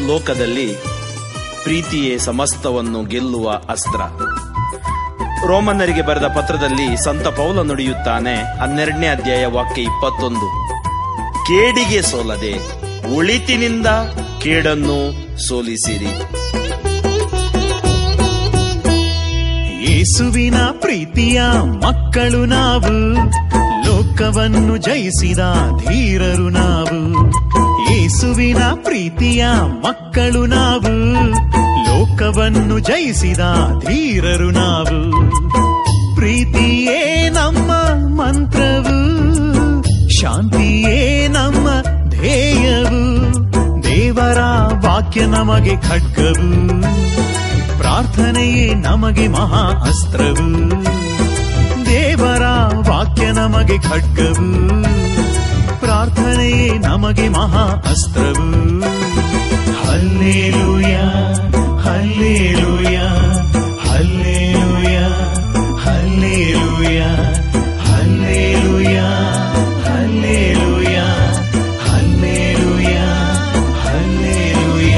ಲೋಕದಲ್ಲಿ ಪ್ರೀತಿಯೇ ಸಮಸ್ತವನ್ನು ಗೆಲ್ಲುವ ಅಸ್ತ್ರ ರೋಮನ್ನರಿಗೆ ಬರೆದ ಪತ್ರದಲ್ಲಿ ಸಂತ ಪೌಲ ನುಡಿಯುತ್ತಾನೆ ಹನ್ನೆರಡನೇ ಅಧ್ಯಾಯ ವಾಕ್ಯ ಇಪ್ಪತ್ತೊಂದು ಕೇಡಿಗೆ ಸೋಲದೆ ಒಳಿತಿನಿಂದ ಕೇಡನ್ನು ಸೋಲಿಸಿರಿ ಯೇಸುವಿನ ಪ್ರೀತಿಯ ಮಕ್ಕಳು ನಾವು ಲೋಕವನ್ನು ಜಯಿಸಿದ ಧೀರರು ನಾವು ಯೇಸುವಿನ ಪ್ರೀತಿಯ ಮಕ್ಕಳು ನಾವು ಲೋಕವನ್ನು ಜಯಿಸಿದ ಧೀರರು ನಾವು ಪ್ರೀತಿಯೇ ನಮ್ಮ ಮಂತ್ರವು ಶಾಂತಿಯೇ ನಮ್ಮ ಧ್ಯೇಯವು ದೇವರ ವಾಕ್ಯ ನಮಗೆ ಖಡ್ಗವು ಪ್ರಾರ್ಥನೆಯೇ ನಮಗೆ ಮಹಾ ಅಸ್ತ್ರವು ದೇವರ ವಾಕ್ಯ ನಮಗೆ ಖಡ್ಗವು ಪ್ರಾರ್ಥನೆಯೇ ನಮಗೆ ಮಹಾ ಅಸ್ತ್ರವು hallelujah hallelujah hallelujah hallelujah hallelujah hallelujah hallelujah hallelujah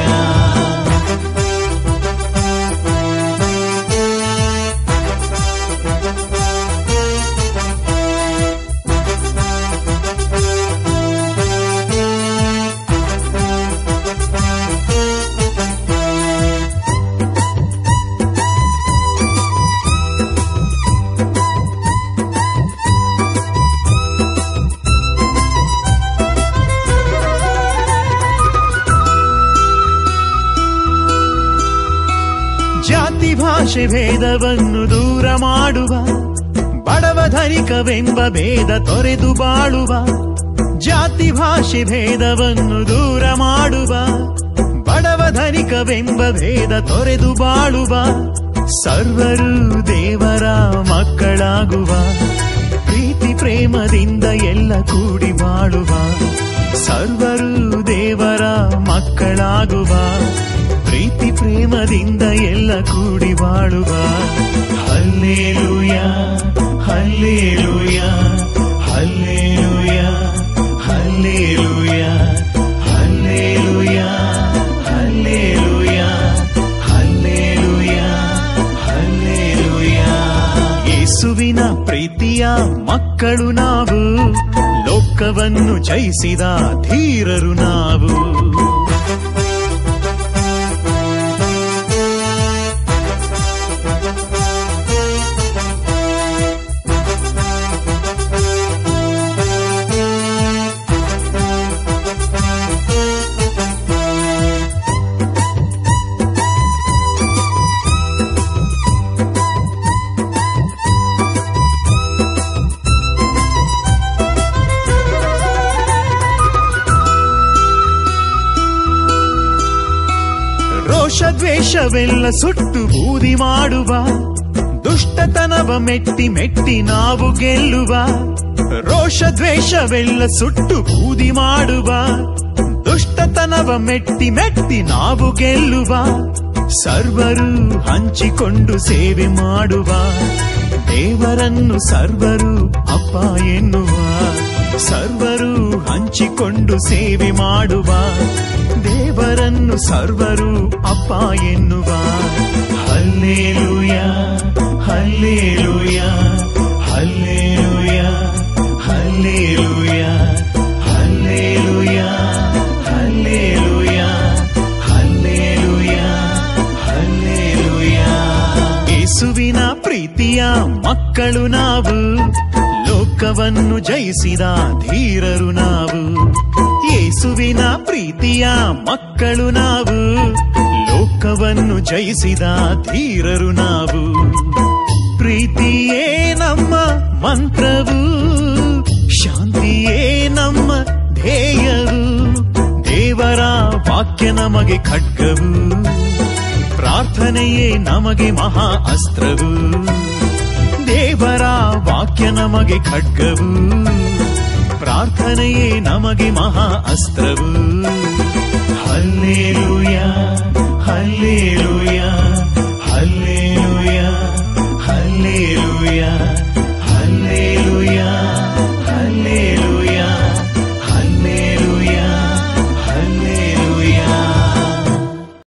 ಜಾತಿ ಭಾಷೆ ಭೇದವನ್ನು ದೂರ ಮಾಡುವ ಬಡವ ಧನಿಕವೆಂಬ ಭೇದ ತೊರೆದು ಬಾಳುವ ಜಾತಿ ಭಾಷೆ ಭೇದವನ್ನು ದೂರ ಮಾಡುವ ಬಡವ ಧನಿಕವೆಂಬ ಭೇದ ತೊರೆದು ಬಾಳುವ ಸರ್ವರು ದೇವರ ಮಕ್ಕಳಾಗುವ ಪ್ರೀತಿ ಪ್ರೇಮದಿಂದ ಎಲ್ಲ ಕೂಡಿ ಬಾಳುವ ಸರ್ವರು ದೇವರ ಮಕ್ಕಳಾಗುವ ಪ್ರೀತಿ ಪ್ರೇಮದಿಂದ ಎಲ್ಲ ಕೂಡಿ ಬಾಳುವ hallelujah hallelujah hallelujah hallelujah hallelujah hallelujah hallelujah hallelujah ಯೇಸುವಿನ ಪ್ರೀತಿಯ ಮಕ್ಕಳು ನಾವು ಲೋಕವನ್ನು ಜಯಿಸಿದ ಧೀರರು ನಾವು ರೋಷ ದ್ವೇಷವೆಲ್ಲ ಸುಟ್ಟು ಬೂದಿ ಮಾಡುವ ದುಷ್ಟತನವ ಮೆಟ್ಟಿ ಮೆಟ್ಟಿ ನಾವು ಗೆಲ್ಲುವ ರೋಷ ದ್ವೇಷವೆಲ್ಲ ಸುಟ್ಟು ಬೂದಿ ಮಾಡುವ ದುಷ್ಟತನವ ಮೆಟ್ಟಿ ಮೆಟ್ಟಿ ನಾವು ಗೆಲ್ಲುವ ಸರ್ವರು ಹಂಚಿಕೊಂಡು ಸೇವೆ ಮಾಡುವ ದೇವರನ್ನು ಸರ್ವರು ಅಪ್ಪ ಎನ್ನುವ ಸರ್ವರು ಹಂಚಿಕೊಂಡು ಸೇವೆ ಮಾಡುವ ದೇವರನ್ನು ಸರ್ವರು ಅಪ್ಪ ಎನ್ನುವ hallelujah hallelujah hallelujah hallelujah hallelujah hallelujah hallelujah hallelujah ಯೇಸುವಿನ ಪ್ರೀತಿಯ ಮಕ್ಕಳು ನಾವು ಲೋಕವನ್ನು ಜಯಿಸಿದ ಧೀರರು ನಾವು ಯೇಸುವಿನ ಪ್ರೀತಿಯ ಮಕ್ಕಳು ನಾವು ಲೋಕವನ್ನು ಜಯಿಸಿದ ಧೀರರು ನಾವು ಪ್ರೀತಿಯೇ ನಮ್ಮ ಮಂತ್ರವು ಶಾಂತಿಯೇ ನಮ್ಮ ಧ್ಯೇಯವು ದೇವರ ವಾಕ್ಯ ನಮಗೆ ಖಡ್ಗವು ಪ್ರಾರ್ಥನೆಯೇ ನಮಗೆ ಮಹಾ ಅಸ್ತ್ರವು ದೇವರ ವಾಕ್ಯ ನಮಗೆ ಖಡ್ಗವು ಪ್ರಾರ್ಥನೆಯೇ ನಮಗೆ ಮಹಾ ಅಸ್ತ್ರವು ಹಲ್ಲೇಲೂಯ ಹಲ್ಲೇಲೂಯ ಹಲ್ಲೇ